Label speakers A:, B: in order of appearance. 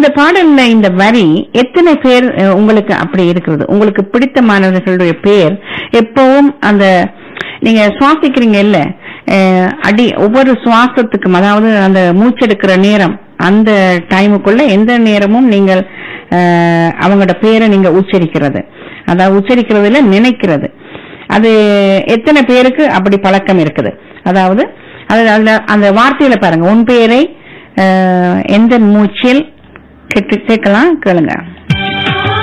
A: பாடல்ல இந்த வரி எத்தனை பேர் அஹ், உங்களுக்கு அப்படி இருக்கிறது உங்களுக்கு பிடித்தமானவர்களுடைய பேர் எப்பவும் அந்த நீங்க சுவாசிக்கிறீங்க இல்ல அஹ், அடி ஒவ்வொரு சுவாசத்துக்கும் அதாவது அந்த மூச்செடுக்கிற நேரம் அந்த டைமுக்குள்ள எந்த நேரமும் நீங்கள் அஹ், அவங்களோட பேரை நீங்க உச்சரிக்கிறது அதாவது உச்சரிக்கிறதுல நினைக்கிறது அது எத்தனை பேருக்கு அப்படி பழக்கம் இருக்குது அதாவது அது அதுல அந்த வார்த்தையில பாருங்க உன் பேரை அஹ், எந்த மூச்சில் கேட்டு கேட்கலாம் கேளுங்க